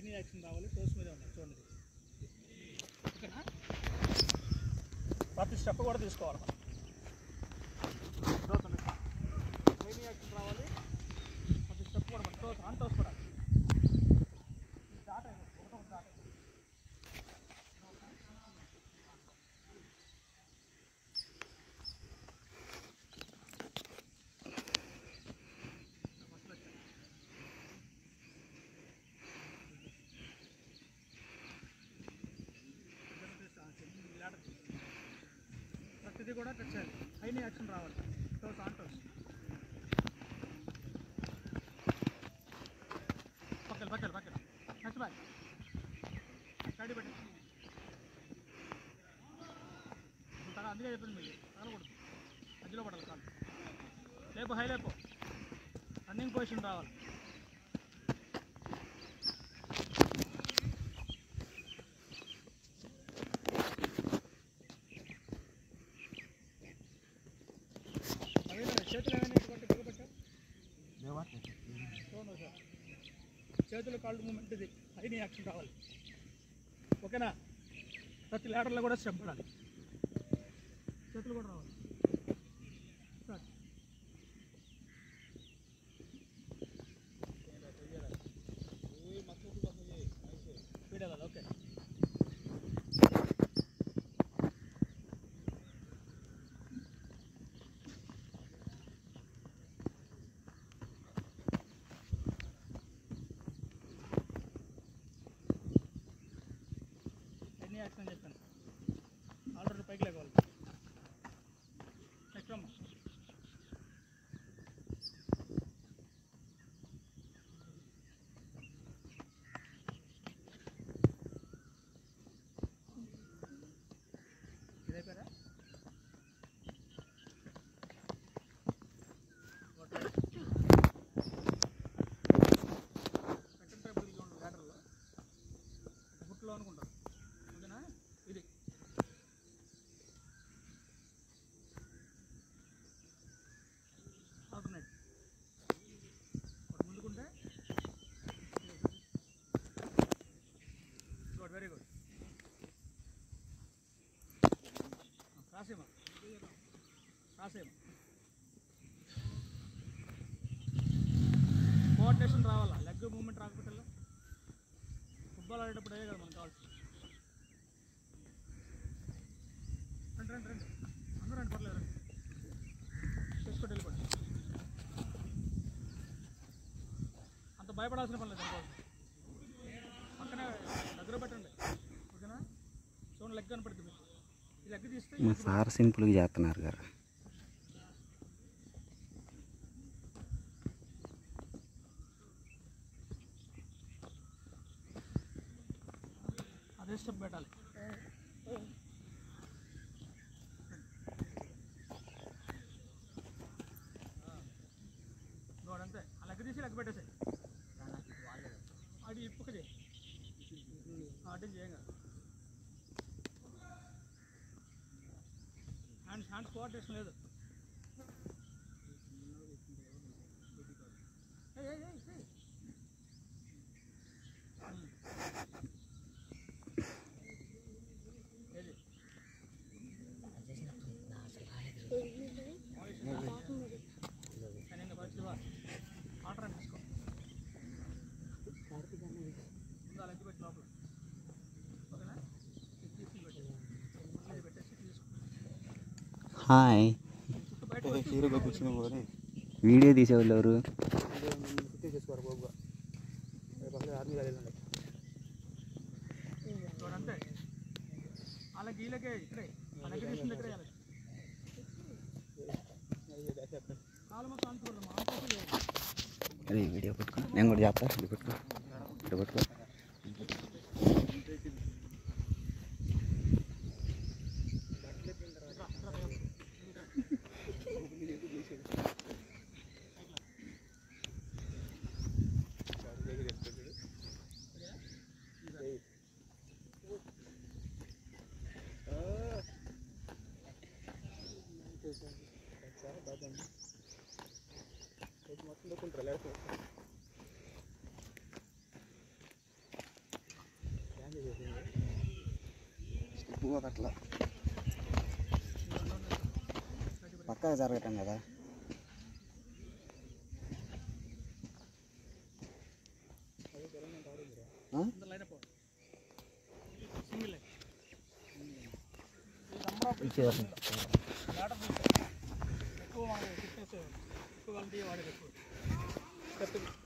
High knee action రావాలి toes మీద ఉండాలి చూడండి ఓకేనా ప్రతి స్టెప్ కూడా తీసుకోవాలి మనం. చదువుతుంది హైనీ యాక్షన్ రావాలి ప్రతి స్టెప్ కూడా మనం టోస్ ఆన్ టోస్ పడాలి స్టార్ట్ అయింది ఒకటో స్టార్ట్ అయింది ప్రతిదీ కూడా టచ్ చేయాలి హైని యాక్షన్ రావాలి టోస్ ఆన్ టోస్ పక్కన పక్కన పక్కన నెక్స్ట్ బ్యాక్ స్టడీ పెట్టి తల అందుకే చెప్పింది మీకు తగలకూడదు మధ్యలో పడాలి కాదు లేపు హై లేపు రన్నింగ్ పొజిషన్ రావాలి అవేనా చేతులు ఏమైనా ఇటువంటి పిగబట్టావు చూడండి సార్ చేతులు కాళ్ళు మూమెంట్ ఇది హైని యాక్షన్ రావాలి ఓకేనా ప్రతి లేడర్లో కూడా స్టెప్ పడాలి చేతులు కూడా రావాలి స్టార్ట్ స్పీడ్ వెళ్ళాలి ఓకే ఎన్ని యాక్షన్ చెప్పాను ఆల్రెడీ పైకి లేవాలి నెక్స్ట్ అమ్మ ఇదైపోయారా సెకండ్ టేబుల్ ఇది ఉండు ల్యాడర్లో ఫుట్లో అనుకుంటాం ఓకేనా ఇది ఆల్టర్నేట్ ఒకటి ముందుకుంటే గుడ్ వెరీ గుడ్ రాసేమా రాసేమా కోఆర్డినేషన్ రావాలా లెగ్ మూమెంట్ రాకపోతే ఫుట్బాల్ ఆడేటప్పుడు అయ్యే కదా మనకు కావాల్సింది రండి రండి రండి అందరూ రండి పర్లేదు రండి చేసుకుంటూ వెళ్ళిపోండి అంత భయపడాల్సిన పని లేదు అనుకోవాలి పక్కనే దగ్గర పెట్టండి ఓకేనా చూడండి లెగ్ కనపడుతుంది ఈ లెగ్ తీస్తే మా సార్ సింపుల్గా చేస్తున్నారు గారు అదే స్టెప్ పెట్టాలి గోడ అంతే ఆ లెక్క తీసి లెక్క పెట్టేసాయి అది ఇప్పుక చేయి అటు చేయంగా హ్యాండ్స్ హ్యాండ్స్ కోఆర్డినేషన్ లేదు ఏయ్, ఏయ్, ఏయ్, ఏయ్. ఉమ్. ఏది కానీ ఇంకా పరిస్థితి వా ఆర్డర్ అని తీసుకో ముందు అలా ఎత్తి పెట్టి లోపల ఓకేనా ఇది తీసి పెట్టి ఇది పెట్టేసి తీసుకో హాయ్ చుట్టూ బయట హీరోగా కూర్చున్నాం కానీ వీడియో తీసేవాళ్ళు ఎవరు కుట్టి చేసుకోరు బాబుగా పక్కన ఆర్మీ వెళ్ళండి చూడంతే అలా గీలకే ఇక్కడే అలాగే తీసిన దగ్గరే వేయాలి. కాలు మొత్తం అంటుకోవద్దు మా అంతా లేదు అరే వీడియో పట్టుకో నేను కూడా చేస్తా ఇది పట్టుకో ఇది పట్టుకో మొత్తం దొక్కుంటారు లేకపోతే నువ్వు అట్లా పక్కగా జరగటం కదా ఆ? ఇంత లైన్ అయిపోవాలి సింగిల్ లైన్ ఈ నెంబర్ ఆఫ్ ఇచ్చేవారు. లాటర్ ఎక్కువ మనకి ఫిట్నెస్ ఎక్కువ కలిపి వాడేది ఎక్కువ